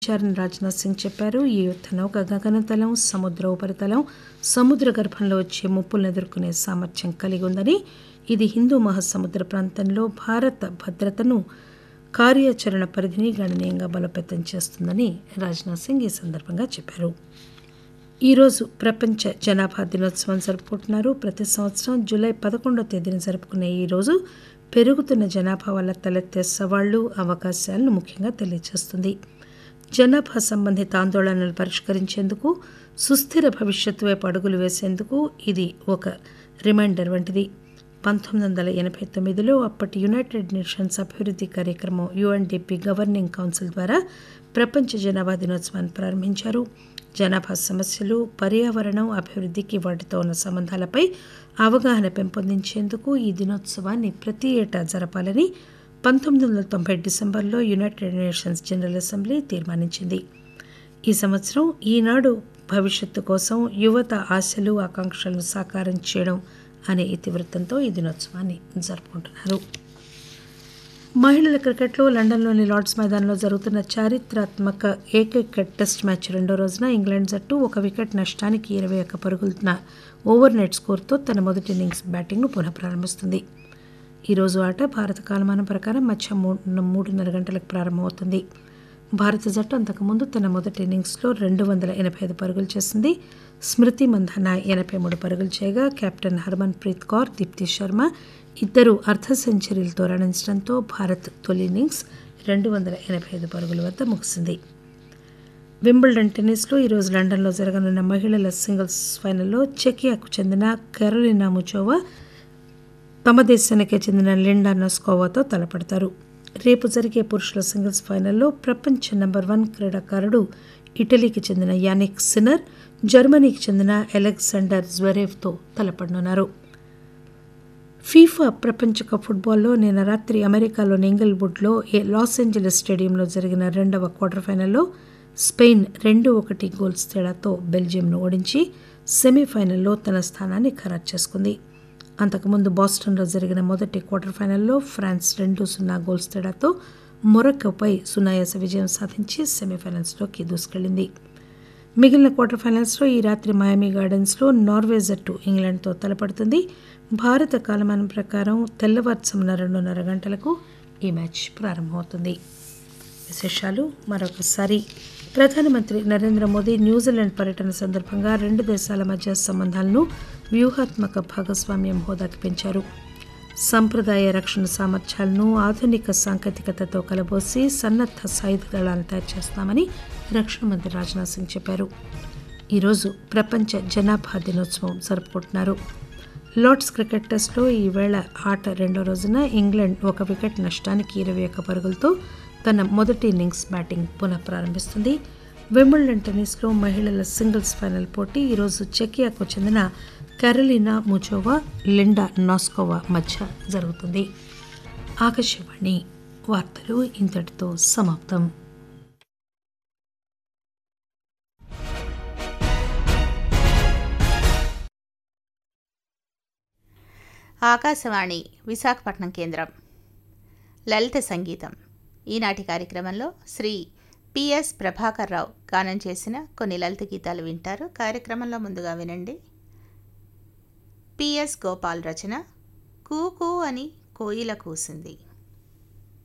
చేశారని రాజ్నాథ్ సింగ్ చెప్పారు ఈ యుద్ద నౌక గగనతలం సముద్ర ఉపరితలం సముద్ర గర్భంలో వచ్చే ముప్పులను ఎదుర్కొనే సామర్థ్యం కలిగి ఉందని ఇది హిందూ మహాసముద్ర ప్రాంతంలో భారత భద్రతను కార్యాచరణ పరిధిని గణనీయంగా బలోపేతం చేస్తుందని రాజ్నాథ్ సింగ్ ఈ సందర్భంగా చెప్పారు ఈరోజు ప్రపంచ జనాభా దినోత్సవం జరుపుకుంటున్నారు ప్రతి సంవత్సరం జూలై పదకొండో తేదీన జరుపుకునే ఈ రోజు పెరుగుతున్న జనాభా వల్ల తలెత్తే సవాళ్లు అవకాశాలను ముఖ్యంగా తెలియజేస్తుంది జనాభా సంబంధిత ఆందోళనలు పరిష్కరించేందుకు సుస్థిర భవిష్యత్తు వైపు అడుగులు వేసేందుకు ఇది ఒక రిమైండర్ వంటిది పంతొమ్మిది వందల ఎనభై తొమ్మిదిలో అప్పటి యునైటెడ్ నేషన్స్ అభివృద్ధి కార్యక్రమం యుఎన్డిపి గవర్నింగ్ కౌన్సిల్ ద్వారా ప్రపంచ జనాభా దినోత్సవాన్ని ప్రారంభించారు జనాభా సమస్యలు పర్యావరణం అభివృద్ధికి వాటితో ఉన్న సంబంధాలపై అవగాహన పెంపొందించేందుకు ఈ దినోత్సవాన్ని ప్రతి ఏటా జరపాలని పంతొమ్మిది వందల తొంభై డిసెంబర్లో యునైటెడ్ నేషన్స్ జనరల్ అసెంబ్లీ తీర్మానించింది ఈ సంవత్సరం ఈనాడు భవిష్యత్తు కోసం యువత ఆశలు ఆకాంక్షలను సాకారం చేయడం అనే ఇతివృత్తంతో ఈ దినోత్సవాన్ని జరుపుకుంటున్నారు మహిళల క్రికెట్లో లండన్లోని లార్డ్స్ మైదానంలో జరుగుతున్న చారిత్రాత్మక ఏకైక టెస్ట్ మ్యాచ్ రెండో రోజున ఇంగ్లాండ్ జట్టు ఒక వికెట్ నష్టానికి ఇరవై ఒక్క పరుగుల ఓవర్ నెట్ స్కోర్తో తన మొదటి ఇన్నింగ్స్ బ్యాటింగ్ను పునఃప్రారంభిస్తుంది ఈ రోజు ఆట భారత కాలమానం ప్రకారం మధ్య మూడు మూడున్నర గంటలకు ప్రారంభమవుతుంది భారత జట్టు అంతకుముందు తన మొదటి ఇన్నింగ్స్లో రెండు వందల ఎనభై ఐదు పరుగులు చేసింది స్మృతి మంధాన ఎనభై మూడు పరుగులు చేయగా కెప్టెన్ హర్మన్ ప్రీత్ కౌర్ దీప్తి శర్మ ఇద్దరు అర్ధ సెంచరీలతో రాణించడంతో భారత్ తొలి ఇన్నింగ్స్ రెండు వందల ఎనభై ఐదు పరుగుల వద్ద ముగిసింది వింబుల్డన్ టెన్నిస్లో ఈరోజు లండన్లో జరగనున్న మహిళల సింగిల్స్ ఫైనల్లో చెకియాకు చెందిన కెరోలినా ముచోవా తమ దేశానికే చెందిన లిండా నస్కోవాతో తలపడతారు రేపు జరిగే పురుషుల సింగిల్స్ ఫైనల్లో ప్రపంచ నెంబర్ వన్ క్రీడాకారుడు ఇటలీకి చెందిన యానిక్ సిన్నర్ జర్మనీకి చెందిన అలెగ్జాండర్ జ్వరేవ్తో తలపడనున్నారు ఫీఫా ప్రపంచ కప్ ఫుట్బాల్లో నిన్న రాత్రి అమెరికాలోని ఇంగిల్వుడ్లో లాస్ ఏంజలస్ స్టేడియంలో జరిగిన రెండవ క్వార్టర్ ఫైనల్లో స్పెయిన్ రెండు ఒకటి గోల్స్ తేడాతో బెల్జియంను ఓడించి సెమీఫైనల్లో తన స్థానాన్ని ఖరారు చేసుకుంది అంతకుముందు బాస్టన్లో జరిగిన మొదటి క్వార్టర్ ఫైనల్లో ఫ్రాన్స్ రెండు సున్నా గోల్స్ తేడాతో మొరక్కోపై సునాయాస విజయం సాధించి సెమీఫైనల్స్లోకి దూసుకెళ్లింది మిగిలిన క్వార్టర్ ఫైనల్స్లో ఈ రాత్రి మయామి గార్డెన్స్లో నార్వే జట్టు ఇంగ్లాండ్తో తలపడుతుంది భారత కాలమానం ప్రకారం తెల్లవారుజామున రెండున్నర గంటలకు ఈ మ్యాచ్ ప్రారంభమవుతుంది విశేషాలు మరొకసారి ప్రధానమంత్రి నరేంద్ర మోదీ న్యూజిలాండ్ పర్యటన సందర్భంగా రెండు దేశాల మధ్య సంబంధాలను వ్యూహాత్మక భాగస్వామ్యం హోదాకి పెంచారు సంప్రదాయ రక్షణ సామర్థ్యాలను ఆధునిక సాంకేతికతతో కలబోసి సన్నద్ధ సాయుధ దళాలను తయారు చేస్తామని రక్షణ మంత్రి రాజ్నాథ్ సింగ్ చెప్పారు ఈరోజు ప్రపంచ జనాభా దినోత్సవం జరుపుకుంటున్నారు లార్డ్స్ క్రికెట్ టెస్ట్లో ఈవేళ ఆట రెండో రోజున ఇంగ్లాండ్ ఒక వికెట్ నష్టానికి ఇరవై ఒక్క పరుగులతో తన మొదటి ఇన్నింగ్స్ బ్యాటింగ్ పునః ప్రారంభిస్తుంది వింబుల్డన్ టెన్నిస్లో మహిళల సింగిల్స్ ఫైనల్ పోటీ ఈరోజు చెకియాకు చెందిన కెరలినా ముజోవా లిండా నాస్కోవా మధ్య జరుగుతుంది ఆకాశవాణి వార్తలు ఇంతటితో సమాప్తం ఆకాశవాణి విశాఖపట్నం కేంద్రం లలిత సంగీతం ఈనాటి కార్యక్రమంలో శ్రీ పిఎస్ ప్రభాకర్ రావు గానం చేసిన కొన్ని లలిత గీతాలు వింటారు కార్యక్రమంలో ముందుగా వినండి పిఎస్ గోపాల్ రచన కూకూ అని కోయిల కూసింది